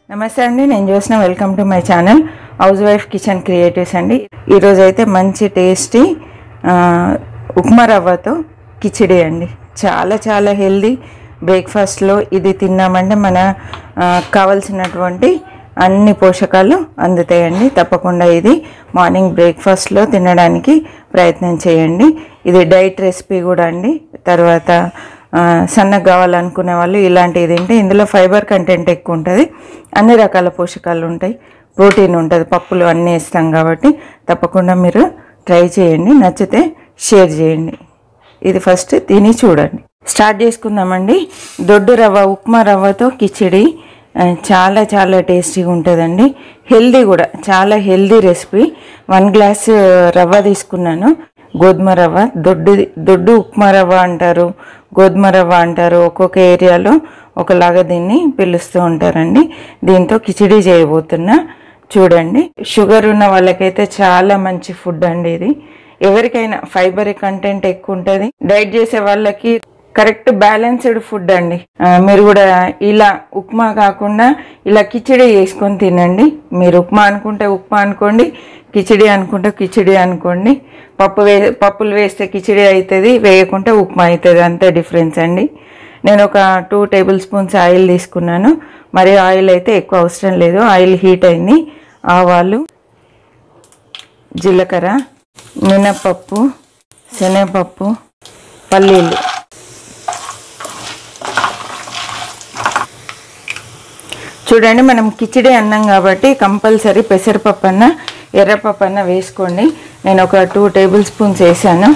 నమస్తే అండి నేను చూసిన welcome to my channel housewife kitchen creatives అండి ఈరోజు అయితే మంచి టేస్టీ ఆ, ఉప్మా రవ్వతో కిచిడి అండి చాలా చాలా హెల్దీ బ్రేక్ఫాస్ట్లో ఇది తిన్నామంటే మన ఆ, కావలసినటువంటి అన్ని పోషకాలు అందుతాయండి తప్పకుండా ఇది మార్నింగ్ బ్రేక్ఫాస్ట్లో తినడానికి ప్రయత్నం చేయండి ఇది డైట్ రెసిపీ కూడా అండి తర్వాత ఆ, సన్నగా కావాలనుకునే వాళ్ళు ఇలాంటివి తింటే ఇందులో ఫైబర్ కంటెంట్ ఎక్కువ ఉంటుంది అన్ని రకాల పోషకాలు ఉంటాయి ప్రోటీన్ ఉంటుంది పప్పులు అన్నీ ఇస్తాం కాబట్టి తప్పకుండా మీరు ట్రై చేయండి నచ్చితే షేర్ చేయండి ఇది ఫస్ట్ తిని చూడండి స్టార్ట్ చేసుకుందామండి దొడ్డు రవ్వ ఉప్మా రవ్వతో కిచిడి ఆ, చాలా చాలా టేస్టీగా ఉంటుందండి హెల్దీ కూడా చాలా హెల్దీ రెసిపీ వన్ గ్లాస్ రవ్వ తీసుకున్నాను గోధుమ రవ్వ దొడ్డు దొడ్డు ఉప్మా రవ్వ అంటారు గోధుమ రవ్వ అంటారు ఒక్కొక్క ఏరియాలో ఒకలాగా దీన్ని పిలుస్తూ ఉంటారండి దీంతో కిచిడి చేయబోతున్నా చూడండి షుగర్ ఉన్న వాళ్ళకైతే చాలా మంచి ఫుడ్ అండి ఇది ఎవరికైనా ఫైబర్ కంటెంట్ ఎక్కువ ఉంటుంది డైట్ చేసే వాళ్ళకి కరెక్ట్ బ్యాలెన్స్డ్ ఫుడ్ అండి ఆ, మీరు కూడా ఇలా ఉప్మా కాకుండా ఇలా కిచిడి చేసుకొని తినండి మీరు ఉప్మా అనుకుంటే ఉప్మా అనుకోండి కిచిడి అనుకుంటే కిచిడి అనుకోండి పప్పు వే పప్పులు వేస్తే కిచిడి అవుతుంది వేయకుంటే ఉప్మా అవుతుంది అంతే డిఫరెన్స్ అండి నేను ఒక టూ టేబుల్ స్పూన్స్ ఆయిల్ తీసుకున్నాను మరి ఆయిల్ అయితే ఎక్కువ అవసరం లేదు ఆయిల్ హీట్ అయింది ఆవాలు జీలకర్ర మినపప్పు శనగపప్పు పల్లీలు చూడండి మనం కిచిడి అన్నాం కాబట్టి కంపల్సరీ పెసరపప్పు అన్న ఎర్రపప్పు అన్న వేసుకోండి నేను ఒక టూ టేబుల్ స్పూన్స్ వేసాను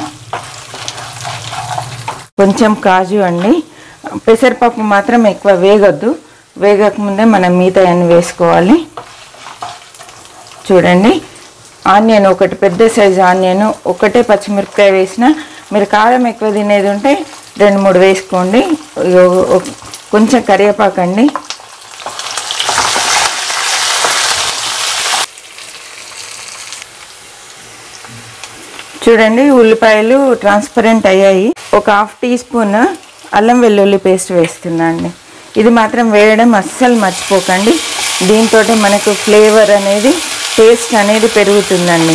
కొంచెం కాజు అండి పెసరపప్పు మాత్రం ఎక్కువ వేగొద్దు వేగకముందే మనం మిగతా అన్ని వేసుకోవాలి చూడండి ఆనియన్ ఒకటి పెద్ద సైజు ఆనియన్ ఒకటే పచ్చిమిరపకాయ వేసిన మీరు కారం ఎక్కువ తినేది ఉంటే రెండు మూడు వేసుకోండి ఇగో ఒక- కొంచెం కరివేపాకండి చూడండి ఉల్లిపాయలు ట్రాన్స్పరెంట్ అయ్యాయి ఒక హాఫ్ టీ స్పూన్ అల్లం వెల్లుల్లి పేస్ట్ వేస్తున్నా అండి ఇది మాత్రం వేయడం అస్సలు మర్చిపోకండి దీంతో మనకు ఫ్లేవర్ అనేది టేస్ట్ అనేది పెరుగుతుందండి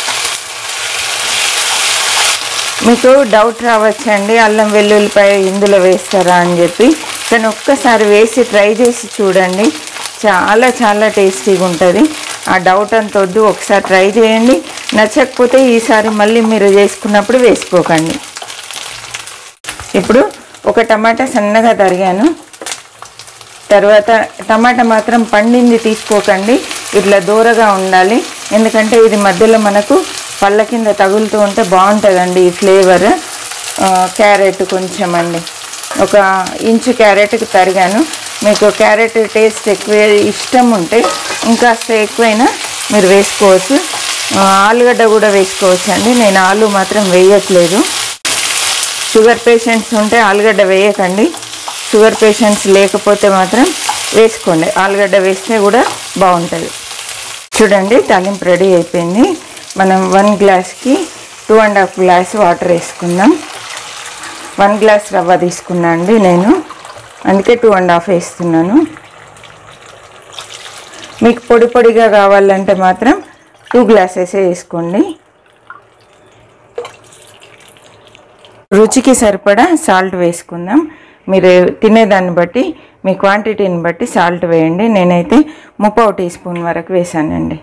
మీకు డౌట్ రావచ్చండి అల్లం వెల్లుల్లిపాయ ఇందులో వేస్తారా అని చెప్పి కానీ ఒక్కసారి వేసి ట్రై చేసి చూడండి చాలా చాలా టేస్టీగా ఉంటుంది ఆ డౌట్ అంత వద్దు ఒకసారి ట్రై చేయండి నచ్చకపోతే ఈసారి మళ్ళీ మీరు చేసుకున్నప్పుడు వేసుకోకండి ఇప్పుడు ఒక టమాటా సన్నగా తరిగాను తర్వాత టమాటా మాత్రం పండింది తీసుకోకండి ఇట్లా దూరగా ఉండాలి ఎందుకంటే ఇది మధ్యలో మనకు పళ్ళ కింద తగులుతూ ఉంటే బాగుంటుందండి ఈ ఫ్లేవర్ ఆ, క్యారెట్ కొంచెం అండి ఒక ఇంచు క్యారెట్కి తరిగాను మీకు క్యారెట్ టేస్ట్ ఎక్కువ ఇష్టం ఉంటే ఇంకాస్త ఎక్కువైనా మీరు వేసుకోవచ్చు ఆ, ఆలుగడ్డ కూడా వేసుకోవచ్చు అండి నేను ఆలు మాత్రం వేయట్లేదు షుగర్ పేషెంట్స్ ఉంటే ఆలుగడ్డ వేయకండి షుగర్ పేషెంట్స్ లేకపోతే మాత్రం వేసుకోండి ఆలుగడ్డ వేస్తే కూడా బాగుంటుంది చూడండి తాలింపు రెడీ అయిపోయింది మనం వన్ గ్లాస్కి two and half glass water వేసుకుందాం వన్ గ్లాస్ రవ్వ తీసుకున్నా అండి నేను అందుకే టూ అండ్ హాఫ్ వేస్తున్నాను మీకు పొడి పొడిగా కావాలంటే మాత్రం టూ గ్లాసెస్ వేసుకోండి రుచికి సరిపడా సాల్ట్ వేసుకుందాం మీరు తినేదాన్ని బట్టి మీ క్వాంటిటీని బట్టి సాల్ట్ వేయండి నేనైతే ముప్పావు టీ స్పూన్ వరకు వేసానండి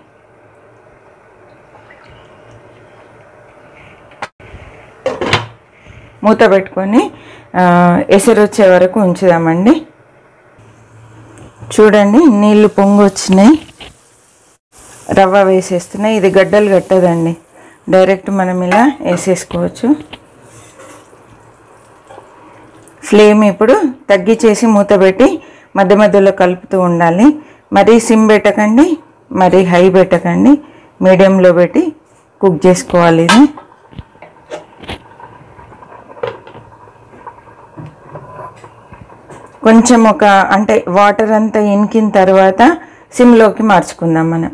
మూత పెట్టుకొని ఆ, ఎసరు వచ్చే వరకు ఉంచుదామండి చూడండి నీళ్ళు పొంగు వచ్చినాయి రవ్వ వేసేస్తున్నాయి ఇది గడ్డలు కట్టదండి డైరెక్ట్ మనం ఇలా వేసేసుకోవచ్చు ఫ్లేమ్ ఇప్పుడు తగ్గించేసి మూత పెట్టి మధ్య మధ్యలో కలుపుతూ ఉండాలి మరీ సిమ్ పెట్టకండి మరీ హై పెట్టకండి మీడియంలో పెట్టి కుక్ చేసుకోవాలి ఇది కొంచెం ఒక అంటే వాటర్ అంతా ఇనికిన తర్వాత సిమ్లోకి మార్చుకుందాం మనం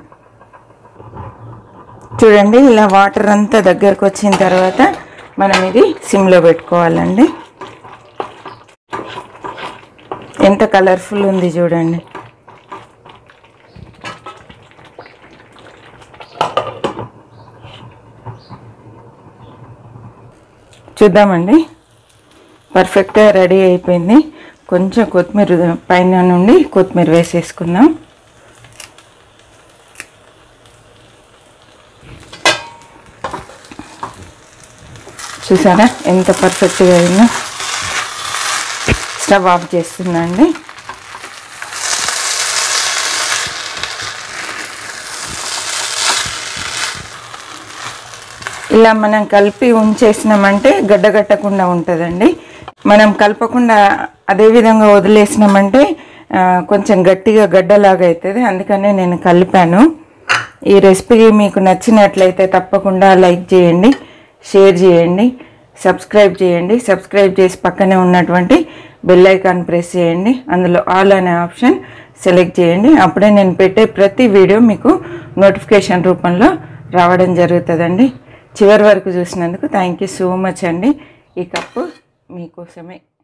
చూడండి ఇలా వాటర్ అంతా దగ్గరకు వచ్చిన తర్వాత మనం ఇది సిమ్లో పెట్టుకోవాలండి ఎంత కలర్ఫుల్ ఉంది చూడండి చూద్దామండి పర్ఫెక్ట్గా రెడీ అయిపోయింది కొంచెం కొత్తిమీర పైన నుండి కొత్తిమీర వేసేసుకుందాం చూసారా ఎంత పర్ఫెక్ట్గా అయిందో స్టవ్ ఆఫ్ చేస్తున్నా అండి ఇలా మనం కలిపి ఉంచేసినామంటే గడ్డగట్టకుండా ఉంటుందండి మనం కలపకుండా అదే విధంగా వదిలేసినామంటే ఆ, కొంచెం గట్టిగా గడ్డలాగా అవుతుంది అందుకనే నేను కలిపాను ఈ రెసిపీ మీకు నచ్చినట్లయితే తప్పకుండా లైక్ చేయండి షేర్ చేయండి సబ్స్క్రైబ్ చేయండి సబ్స్క్రైబ్ చేసి పక్కనే ఉన్నటువంటి బెల్ ఐకాన్ ప్రెస్ చేయండి అందులో ఆల్ అనే ఆప్షన్ సెలెక్ట్ చేయండి అప్పుడే నేను పెట్టే ప్రతి వీడియో మీకు నోటిఫికేషన్ రూపంలో రావడం జరుగుతుందండి చివరి వరకు చూసినందుకు థ్యాంక్ యూ సో మచ్ అండి ఈ కప్పు మీకోసమే